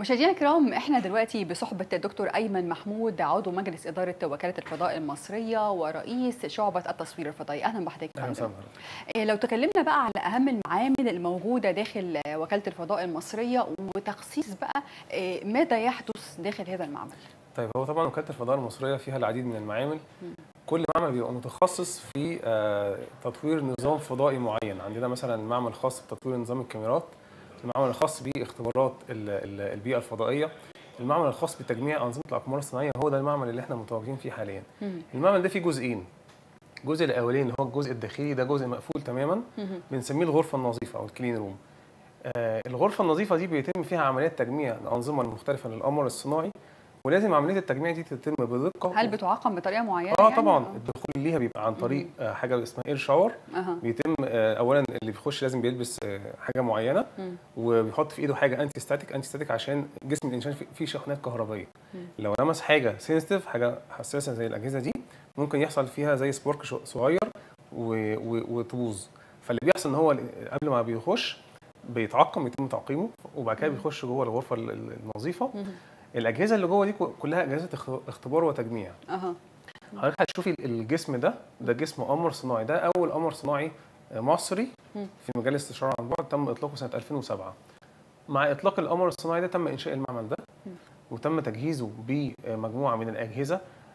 مشاهدينا الكرام احنا دلوقتي بصحبه الدكتور ايمن محمود عضو مجلس اداره وكاله الفضاء المصريه ورئيس شعبه التصوير الفضائي اهلا بحضرتك اهلا وسهلا إيه لو تكلمنا بقى على اهم المعامل الموجوده داخل وكاله الفضاء المصريه وتخصيص بقى إيه ماذا يحدث داخل هذا المعمل طيب هو طبعا وكاله الفضاء المصريه فيها العديد من المعامل كل معمل بيبقى متخصص في آه، تطوير نظام فضائي معين عندنا مثلا معمل خاص بتطوير نظام الكاميرات المعمل الخاص باختبارات ال- ال- البيئه الفضائيه المعمل الخاص بتجميع انظمه الاقمار الصناعيه هو ده المعمل اللي احنا متواجدين فيه حاليا مم. المعمل ده فيه جزئين الجزء الاولاني اللي هو الجزء الداخلي ده جزء مقفول تماما مهم. بنسميه الغرفه النظيفه او الكلين روم آه، الغرفه النظيفه دي بيتم فيها عمليات تجميع الانظمه المختلفه للقمر الصناعي ولازم عمليه التجميع دي تتم بدقه هل بتعقم بطريقه معينه اه يعني؟ طبعا أو- الدخول ليها بيبقى عن طريق آه، حاجه اسمها اير شاور اها بيتم آه، اولا اللي بيخش لازم بيلبس آه، حاجه معينه مم. وبيحط في ايده حاجه انتي ستاتيك انتي ستاتيك عشان جسم الانسان فيه- فيه شحنات كهربائيه مم. لو لمس حاجه سينستيف حاجه حساسه زي الاجهزه دي ممكن يحصل فيها زي سبورك شو- صغير و- و- وتبوظ فاللي بيحصل ان هو قبل ما بيخش بيتعقم يتم تعقيمه وبعد كده مم. بيخش جوه الغرفه ال- ال- النظيفه مهم. الاجهزه اللي جوه دي كلها اجهزه اخت- اختبار وتجميع اها حضرتك هتشوفي الجسم ده ده جسم قمر صناعي ده اول قمر صناعي مصري مم. في مجال الاستشاره عن بعد تم اطلاقه سنه 2007 مع اطلاق القمر الصناعي ده تم انشاء المعمل ده مم. وتم تجهيزه بمجموعه من الاجهزه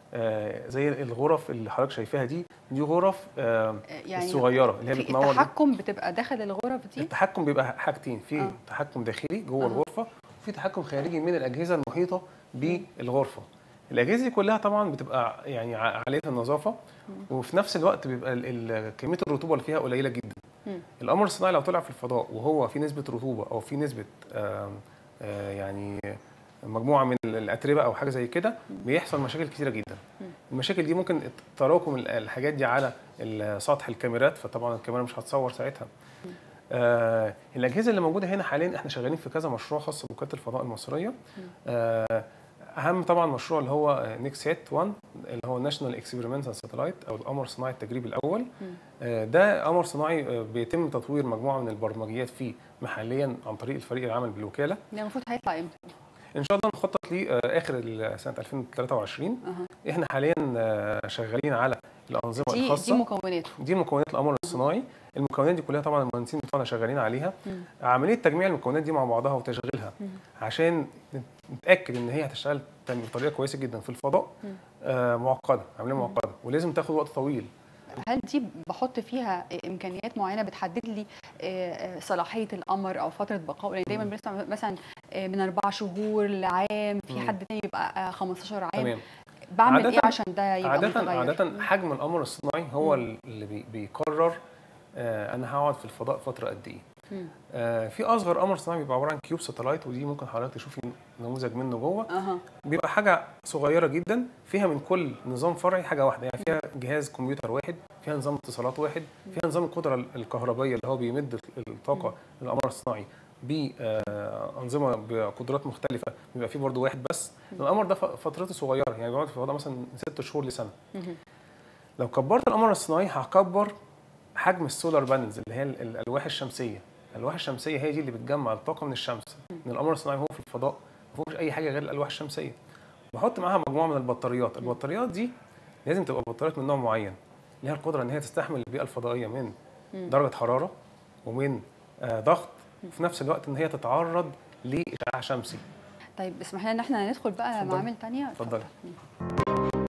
آه، زي الغرف اللي حضرتك شايفاها دي دي غرف آه، يعني الصغيره اللي هي في بتنور التحكم بتبقى داخل الغرف دي التحكم بيبقى حاجتين في آه. تحكم داخلي جوه أها. الغرفه وفي تحكم خارجي من الاجهزه المحيطه بالغرفه الاجهزه دي كلها طبعا بتبقى يعني ع- عاليه النظافه وفي نفس الوقت بيبقى ال- ال- كميه الرطوبه اللي فيها قليله جدا مم. القمر الصناعي لو طلع في الفضاء وهو في نسبه رطوبه او في نسبه آم، آه، يعني مجموعه من ال- الاتربه او حاجه زي كده بيحصل مشاكل كتيره جدا مم. المشاكل دي ممكن تراكم ال- الحاجات دي على ال- سطح الكاميرات فطبعا الكاميرا مش هتصور ساعتها آه الاجهزه اللي موجوده هنا حاليا احنا شغالين في كذا مشروع خاص بوكاله الفضاء المصريه آه اهم طبعا مشروع اللي هو نيكسات 1 اللي هو ناشونال اكسبيرمنتال ساتلايت او القمر الصناعي التجريبي الاول مم. آه ده قمر صناعي آه، بيتم تطوير مجموعه من البرمجيات فيه محليا عن طريق الفريق العمل بالوكاله ده المفروض هيطلع امتى؟ ان شاء الله نخطط ليه آه، اخر ال- سنه 2023 اها احنا حاليا آه، شغالين على الانظمه دي دي الخاصه مكوناته دي مكونات القمر الصناعي المكونات دي كلها طبعا المهندسين بتوعنا شغالين عليها مم. عمليه تجميع المكونات دي مع بعضها وتشغيلها مم. عشان نتاكد ان هي هتشتغل بطريقه كويسه جدا في الفضاء مم. آه معقده عمليه معقده ولازم تاخد وقت طويل هل دي بحط فيها امكانيات معينه بتحدد لي آه، آه، صلاحيه القمر او فتره بقائه يعني دايما مم. بنسمع مثلا آه، من اربع شهور لعام في مم. حد تاني بيبقى آه، 15 عام تمام بعمل ايه عادة- عشان ده يبقى عاده متغير عاده حجم القمر الصناعي هو مم. اللي بي- بيقرر آه انا هقعد في الفضاء فتره قد ايه مم. آه في اصغر قمر صناعي بيبقى عباره عن كيوب ساتلايت ودي ممكن حضرتك تشوفي نموذج منه جوه اها بيبقى حاجه صغيره جدا فيها من كل نظام فرعي حاجه واحده يعني فيها جهاز كمبيوتر واحد فيها نظام اتصالات واحد فيها نظام القدره الكهربائيه اللي هو بيمد الطاقه للقمر الصناعي بانظمه بقدرات مختلفه بيبقى فيه برضه واحد بس القمر ده ف- فترته صغيره يعني بيقعد في الفضاء مثلا ست شهور لسنه مهم. لو كبرت القمر الصناعي هكبر حجم السولار بانلز اللي هي ال- الالواح الشمسيه الالواح الشمسيه هي دي اللي بتجمع الطاقه من الشمس ان القمر الصناعي هو في الفضاء ما فيهوش اي حاجه غير الالواح الشمسيه بحط معاها مجموعه من البطاريات البطاريات دي لازم تبقى بطاريات من نوع معين ليها القدره ان هي تستحمل البيئه الفضائيه من مم. درجه حراره ومن آه، ضغط وفي نفس الوقت ان هي تتعرض لاشعاع شمسي طيب اسمح لنا ان احنا ندخل بقى اتفضلي. معامل تانية اتفضلي. مم.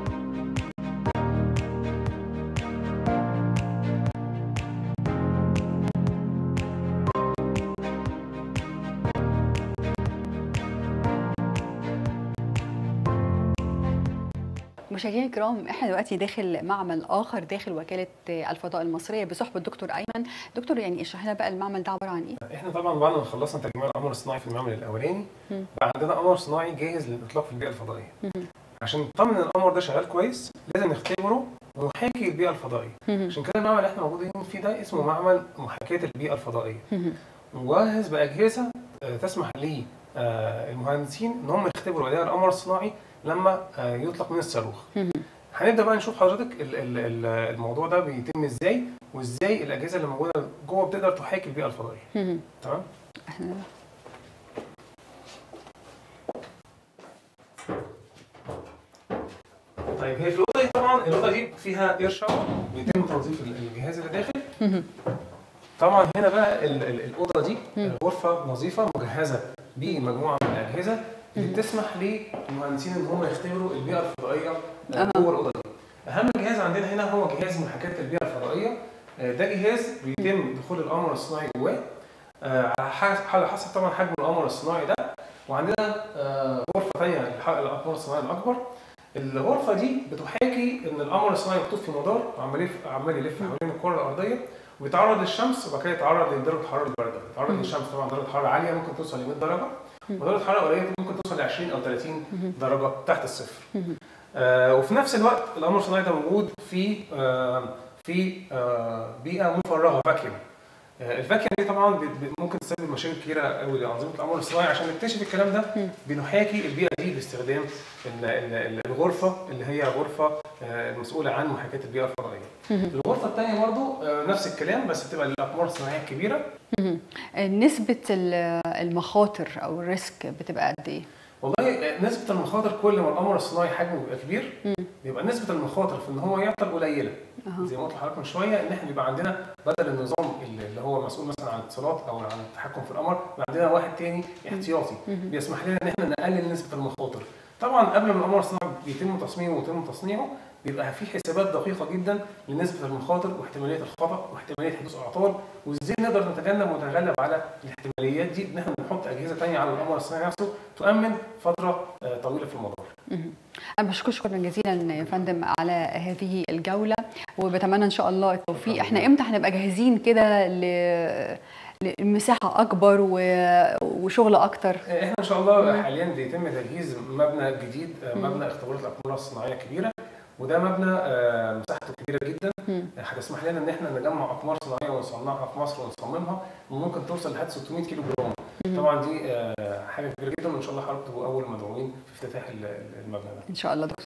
مشاهدينا الكرام احنا دلوقتي داخل معمل اخر داخل وكاله الفضاء المصريه بصحبه الدكتور ايمن دكتور يعني اشرح لنا بقى المعمل ده عباره عن ايه احنا طبعا بعد ما خلصنا تجميع القمر الصناعي في المعمل الاولاني مم. بقى عندنا قمر صناعي جاهز للاطلاق في البيئه الفضائيه مم. عشان نطمن ان القمر ده شغال كويس لازم نختبره ونحاكي البيئه الفضائيه مهم. عشان كده المعمل اللي احنا موجودين فيه ده اسمه معمل محاكاه البيئه الفضائيه مهم. مجهز باجهزه آه، تسمح للمهندسين ان هم يختبروا اداء القمر الصناعي لما آه، يطلق من الصاروخ مهم. هنبدا بقى نشوف حضرتك ال- ال- ال- الموضوع ده بيتم ازاي وازاي الاجهزه اللي موجوده جوه بتقدر تحاكي البيئه الفضائيه مهم. تمام احنا طيب هي في الاوضه دي طبعا الاوضه دي فيها اير شاور بيتم تنظيف ال- الجهاز اللي داخل طبعا هنا بقى ال- ال- الاوضه دي غرفه نظيفه مجهزه بمجموعه من الاجهزه اللي بتسمح للمهندسين ان هم يختبروا البيئه الفضائيه آه، جوه الاوضه دي. اهم جهاز عندنا هنا هو جهاز محاكاه البيئه الفضائيه آه، ده جهاز بيتم دخول القمر الصناعي جواه آه، على حسب على حسب طبعا حجم القمر الصناعي ده وعندنا آه، غرفه ثانيه للقمر الصناعي الاكبر الغرفه دي بتحاكي ان القمر الصناعي محطوط في مدار عمال يلف عمال يلف حوالين الكره الارضيه وبيتعرض للشمس وبعد كده يتعرض لدرجه الحراره البارده يتعرض للشمس طبعا درجه حراره عاليه ممكن توصل ل 100 درجه ودرجه حراره قليله ممكن توصل ل 20 او 30 درجه تحت الصفر آه وفي نفس الوقت القمر الصناعي ده موجود في آه في آه بيئه مفرغه فاكيوم آه، الفاكيوم دي طبعا بت- بت- ممكن تسبب مشاكل كبيره قوي لانظمه القمر الصناعي عشان نكتشف الكلام ده بنحاكي البيئه دي باستخدام ال- ال- ال- الغرفه اللي هي غرفه آه، المسؤوله عن محاكاه البيئه الفضائيه. الغرفه الثانيه برضو آه، نفس الكلام بس بتبقى للاقمار الصناعيه الكبيره نسبه ال- المخاطر او الريسك بتبقى قد ايه؟ والله آه، نسبه المخاطر كل ما القمر الصناعي حجمه بيبقى كبير بيبقى نسبه المخاطر في ان هو يعطل قليله أها. زي ما قلت لحضرتك من شويه ان احنا بيبقى عندنا بدل النظام اللي اللي هو مسؤول مثلا عن الاتصالات او عن التحكم في القمر بيبقى عندنا واحد تاني احتياطي بيسمح لنا ان احنا نقلل نسبه المخاطر طبعا قبل ما القمر الصناعي بيتم تصميمه ويتم تصنيعه بيبقى في حسابات دقيقه جدا لنسبه المخاطر واحتماليه الخطا واحتماليه حدوث اعطال وازاي نقدر نتجنب ونتغلب على الاحتماليات دي ان احنا نحط اجهزه ثانيه على القمر الصناعي نفسه تؤمن فتره آه، طويله في المدار انا بشكر شكرا جزيلا يا فندم على هذه الجوله وبتمنى ان شاء الله التوفيق احنا امتى هنبقى جاهزين كده ل لمساحه اكبر و... وشغل اكتر احنا ان شاء الله حاليا بيتم تجهيز مبنى جديد آه، مبنى اختبارات الاقمار الصناعيه الكبيره وده مبنى آه، مساحته كبيره جدا آه، هتسمح لنا ان احنا نجمع اقمار صناعيه ونصنعها في مصر ونصممها وممكن توصل لحد 600 كيلو جرام طبعا دي آه، حاجه كبيره جدا وان شاء الله حضرتك تبقوا اول مدعوين في افتتاح ال- ال- المبنى ده ان شاء الله دكتور